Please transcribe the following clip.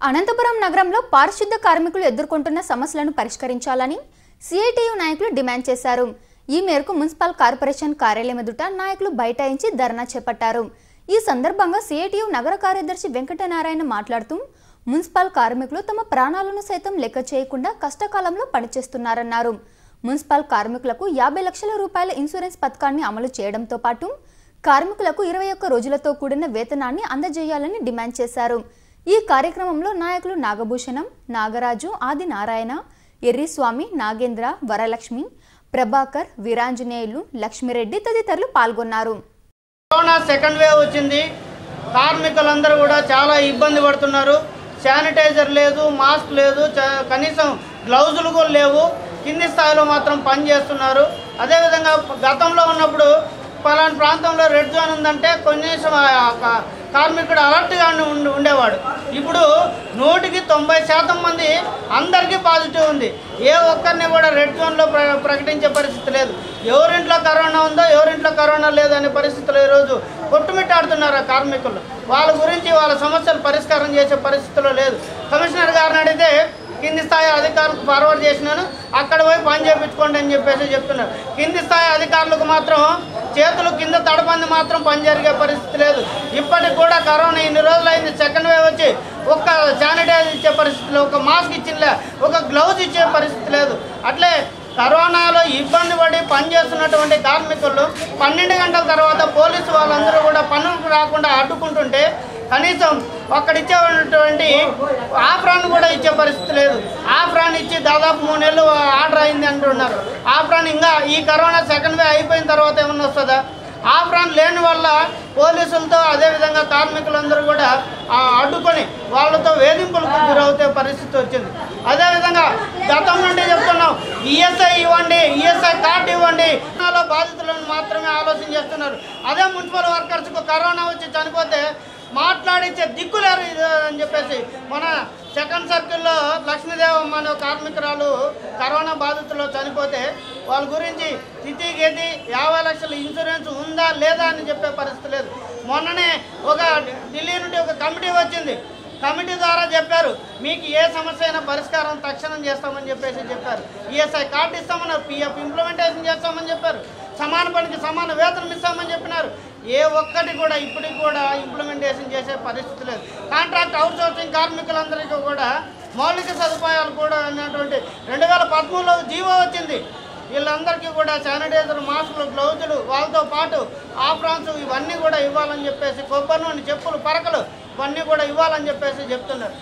అనంతపురం నగరంలో పారిశుద్ధ కార్మికులు ఎదుర్కొంటున్న సమస్యలను పరిష్కరించాలని సిఐటియు నాయకులు డిమాండ్ చేశారు ఈ మేరకు మున్సిపల్ కార్పొరేషన్ కార్యాలయం ఎదుట నాయకులు బైఠాయించి ధర్నా చేపట్టారు ఈ సందర్భంగా సిఐటియు నగర కార్యదర్శి వెంకటనారాయణ మాట్లాడుతూ మున్సిపల్ కార్మికులు తమ ప్రాణాలను సైతం లెక్క చేయకుండా కష్టకాలంలో పనిచేస్తున్నారన్నారు మున్సిపల్ కార్మికులకు యాభై లక్షల రూపాయల ఇన్సూరెన్స్ పథకాన్ని అమలు చేయడంతో పాటు కార్మికులకు ఇరవై ఒక్క రోజులతో కూడిన వేతనాన్ని అందజేయాలని డిమాండ్ చేశారు ఈ కార్యక్రమంలో నాయకులు నాగభూషణం నాగరాజు ఆది నారాయణ ఎర్రిస్వామి నాగేంద్ర వరలక్ష్మి ప్రభాకర్ వీరాంజనేయులు లక్ష్మిరెడ్డి తదితరులు పాల్గొన్నారు కరోనా సెకండ్ వేవ్ వచ్చింది కార్మికులందరూ కూడా చాలా ఇబ్బంది పడుతున్నారు శానిటైజర్ లేదు మాస్క్ లేదు చ- కనీసం గ్లౌజులు కూడా లేవు కింది స్థాయిలో మాత్రం పని చేస్తున్నారు అదేవిధంగా గతంలో ఉన్నప్పుడు పలానా ప్రాంతంలో రెడ్ జోన్ ఉందంటే కనీసం ఆ కా- కార్మికుడు అలర్ట్గా ఉండి ఉండేవాడు ఇప్పుడు నూటికి తొంభై శాతం మంది అందరికీ పాజిటివ్ ఉంది ఏ ఒక్కరిని కూడా రెడ్ జోన్లో ప్ర ప్రకటించే పరిస్థితి లేదు ఎవరింట్లో కరోనా ఉందో ఎవరింట్లో కరోనా లేదనే పరిస్థితులు ఈరోజు కొట్టుమిట్టాడుతున్నారు ఆ కార్మికులు వాళ్ళ గురించి వాళ్ళ సమస్యలు పరిష్కారం చేసే పరిస్థితిలో లేదు కమిషనర్ గారిని అడిగితే కింది స్థాయి అధికారులకు ఫార్వర్డ్ చేసినాను అక్కడ పోయి పని చేయించుకోండి అని చెప్పేసి చెప్తున్నారు కింది స్థాయి అధికారులకు మాత్రం చేతులు కింద తడబంది మాత్రం పని జరిగే పరిస్థితి లేదు ఇప్పటికి కూడా కరోనా ఇన్ని రోజులు అయింది సెకండ్ వేవ్ వచ్చి ఒక్క శానిటైజర్ ఇచ్చే పరిస్థితి లేదు ఒక మాస్క్ ఇచ్చిందిలే ఒక గ్లౌజ్ ఇచ్చే పరిస్థితి లేదు అట్లే కరోనాలో ఇబ్బంది పడి పనిచేస్తున్నటువంటి కార్మికులు పన్నెండు గంటల తర్వాత పోలీసు వాళ్ళందరూ కూడా పనులకు రాకుండా అడ్డుకుంటుంటే కనీసం అక్కడ ఇచ్చేటువంటి ఆఫ్రాన్ కూడా ఇచ్చే పరిస్థితి లేదు ఆఫ్రాన్ ఇచ్చి దాదాపు మూడు నెలలు ఆర్డర్ అయింది అంటున్నారు ఆఫ్రాన్ ఇంకా ఈ కరోనా సెకండ్ వే అయిపోయిన తర్వాత ఏమన్నా వస్తుందా ఆఫ్రాన్ లేని వల్ల పోలీసులతో అదేవిధంగా కార్మికులందరూ కూడా ఆ, అడ్డుకొని వాళ్ళతో వేధింపులకు గురవుతే పరిస్థితి వచ్చింది అదేవిధంగా గతం నుండి చెప్తున్నాం ఈఎస్ఐ ఇవ్వండి ఈఎస్ఐ కార్డు ఇవ్వండి కరోనాలో బాధితులను మాత్రమే ఆలోచన చేస్తున్నారు అదే మున్సిపల్ వర్కర్స్కు కరోనా వచ్చి చనిపోతే మాట్లాడించే దిక్కులేరు ఇది అని చెప్పేసి మన సెకండ్ సర్కిల్లో లక్ష్మీదేవమ్మ అనే ఒక కార్మికురాలు కరోనా బాధితుల్లో చనిపోతే వాళ్ళ గురించి స్థితి గతి యాభై లక్షల ఇన్సూరెన్స్ ఉందా లేదా అని చెప్పే పరిస్థితి లేదు మొన్ననే ఒక ఢిల్లీ నుండి ఒక కమిటీ వచ్చింది కమిటీ ద్వారా చెప్పారు మీకు ఏ సమస్య అయినా పరిష్కారం తక్షణం చేస్తామని చెప్పేసి చెప్పారు ఈఎస్ఐ కార్డు ఇస్తామన్నారు పిఎఫ్ ఇంప్లిమెంటేషన్ చేస్తామని చెప్పారు సమాన పనికి సమాన వేతనం ఇస్తామని చెప్పినారు ఏ ఒక్కటి కూడా ఇప్పటికి కూడా ఇంప్లిమెంటేషన్ చేసే పరిస్థితి లేదు కాంట్రాక్ట్ అవుట్సోర్సింగ్ కార్మికులందరికీ కూడా మౌలిక సదుపాయాలు కూడా అన్నటువంటి రెండు వేల పదమూడులో జీవో వచ్చింది వీళ్ళందరికీ కూడా శానిటైజర్ మాస్కులు గ్లౌజులు వాళ్ళతో పాటు ఆఫ్రాన్స్ ఇవన్నీ కూడా ఇవ్వాలని చెప్పేసి కొబ్బరి నూనె చెప్పులు పరకలు ఇవన్నీ కూడా ఇవ్వాలని చెప్పేసి చెప్తున్నారు